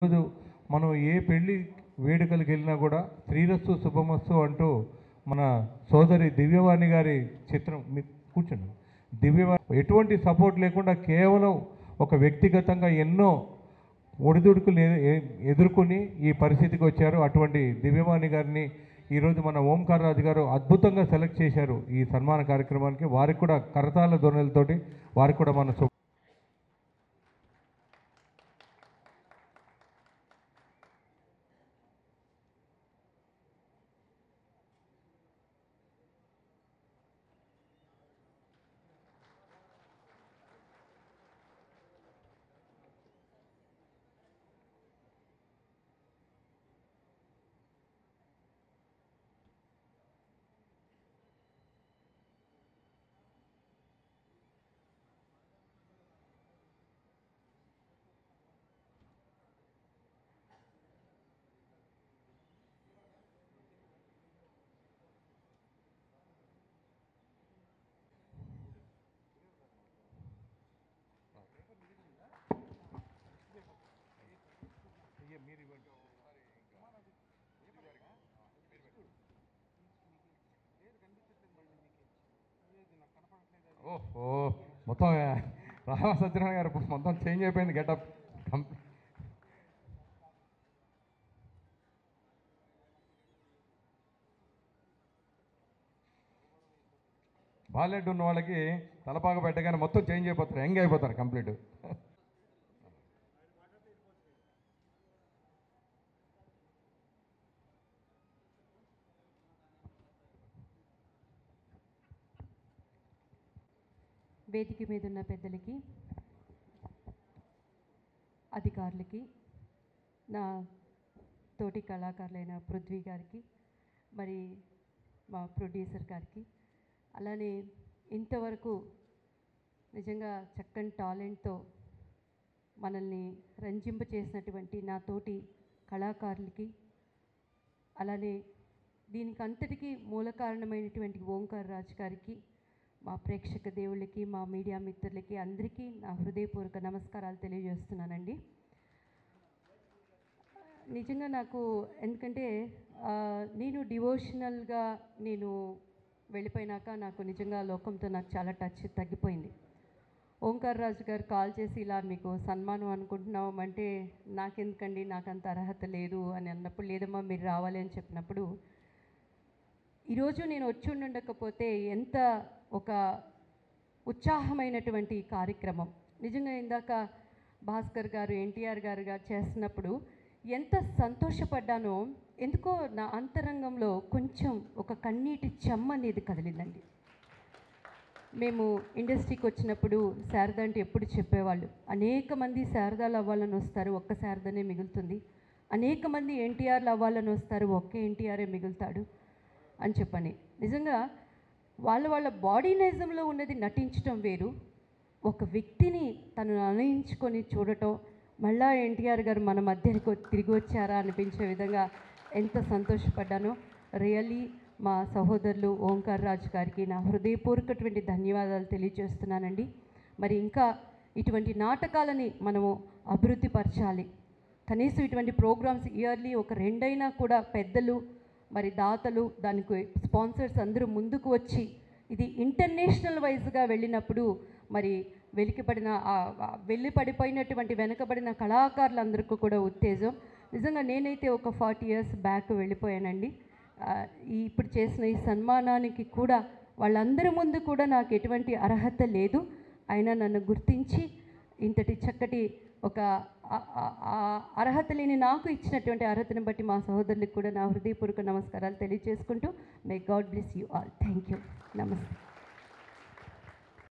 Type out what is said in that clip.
రోజు మనం ఏ పెళ్లి వేడుకలకు వెళ్ళినా కూడా శ్రీరస్తు శుభమస్తు అంటూ మన సోదరి దివ్యవాణి గారి చిత్రం మీ- కూర్చోండి దివ్యవాణి ఎటువంటి సపోర్ట్ లేకుండా కేవలం ఒక వ్యక్తిగతంగా ఎన్నో ఒడిదుడుకులు ఎ- ఎ- ఎదుర్కొని ఈ పరిస్థితికి వచ్చారు అటువంటి దివ్యవాణి గారిని ఈరోజు మన ఓంకార్ రాజు గారు అద్భుతంగా సెలెక్ట్ చేశారు ఈ సన్మాన కార్యక్రమానికి వారికి కూడా కరతాల ధ్వనులతోటి వారికి కూడా మన శుభ ఓహో మొత్తం రామ సత్యనారాయణ గారు మొత్తం చేంజ్ అయిపోయింది గెటప్ బాలెడ్ ఉన్న వాళ్ళకి తలపాక పెట్టగానే మొత్తం చేంజ్ అయిపోతారు యంగ్ అయిపోతారు కంప్లీట్ వేదిక మీద ఉన్న పెద్దలకి అధికారులకి నా తోటి కళాకారులైన పృథ్వీ గారికి మరి మా ప్రొడ్యూసర్ గారికి అలానే ఇంతవరకు నిజంగా చక్కని టాలెంట్తో మనల్ని రంజింప చేసినటువంటి నా తోటి కళాకారులకి అలానే దీనికి అంతటికీ మూల కారణమైనటువంటి ఓంకార్ రాజ్ గారికి మా ప్రేక్షక దేవుళ్ళకి మా మీడియా మిత్రులకి అందరికీ నా హృదయపూర్వక నమస్కారాలు తెలియజేస్తున్నానండి నిజంగా నాకు ఎందుకంటే ఆ, నేను డివోషనల్గా నేను వెళ్ళిపోయినాక నాకు నిజంగా లోకంతో నాకు చాలా టచ్ తగ్గిపోయింది ఓంకార్ రాజు గారు కాల్ చేసి ఇలా మీకు సన్మానం అనుకుంటున్నాం అంటే నాకెందుకండి నాకు అంత అర్హత లేదు అని అన్నప్పుడు లేదమ్మా మీరు రావాలి అని చెప్పినప్పుడు ఈరోజు నేను వచ్చి ఉండకపోతే ఎంత ఒక ఉత్సాహమైనటువంటి కార్యక్రమం నిజంగా ఇందాక భాస్కర్ గారు ఎన్టీఆర్ గారు గారు చేస్తున్నప్పుడు ఎంత సంతోషపడ్డానో ఎందుకో నా అంతరంగంలో కొంచెం ఒక కన్నీటి చెమ్మ అనేది కదిలిందండి మేము ఇండస్ట్రీకి వచ్చినప్పుడు శారద అంటే ఎప్పుడు చెప్పేవాళ్ళు అనేక మంది శారదాలు అవ్వాలని వస్తారు ఒక్క శారదనే మిగులుతుంది అనేక మంది ఎన్టీఆర్లు అవ్వాలని వస్తారు ఒక్క ఎన్టీఆరే మిగులుతాడు అని చెప్పని నిజంగా వాళ్ళ వాళ్ళ బాడీ నైజంలో ఉన్నది నటించడం వేరు ఒక వ్యక్తిని తను అనయించుకొని చూడటం మళ్ళా ఎన్టీఆర్ గారు మన మధ్యకు తిరిగి వచ్చారా అనిపించే విధంగా ఎంత సంతోషపడ్డానో రియల్లీ మా సహోదరులు ఓంకార్ రాజు గారికి నా హృదయపూర్వకటువంటి ధన్యవాదాలు తెలియజేస్తున్నానండి మరి ఇంకా ఇటువంటి నాటకాలని మనము అభివృద్ధి పరచాలి కనీసం ఇటువంటి ప్రోగ్రామ్స్ ఇయర్లీ ఒక రెండైనా కూడా పెద్దలు మరి దాతలు దానికి స్పాన్సర్స్ అందరూ ముందుకు వచ్చి ఇది ఇంటర్నేషనల్ వైజ్గా వెళ్ళినప్పుడు మరి వెలికిపడిన ఆ- ఆ వెళ్ళి పడిపోయినటువంటి వెనకబడిన కళాకారులందరికీ కూడా ఉత్తేజం నిజంగా నేనైతే ఒక ఫార్టీ ఇయర్స్ బ్యాక్ వెళ్ళిపోయానండి ఆ, ఈ ఇప్పుడు చేసిన ఈ సన్మానానికి కూడా వాళ్ళందరి ముందు కూడా నాకు ఎటువంటి అర్హత లేదు అయినా నన్ను గుర్తించి ఇంతటి చక్కటి ఒక ఆ- ఆ- ఆ అర్హత లేని నాకు ఇచ్చినటువంటి అర్హతను బట్టి మా సహోదరులకు కూడా నా హృదయపూర్వక నమస్కారాలు తెలియజేసుకుంటూ may god bless you all thank you నమస్తే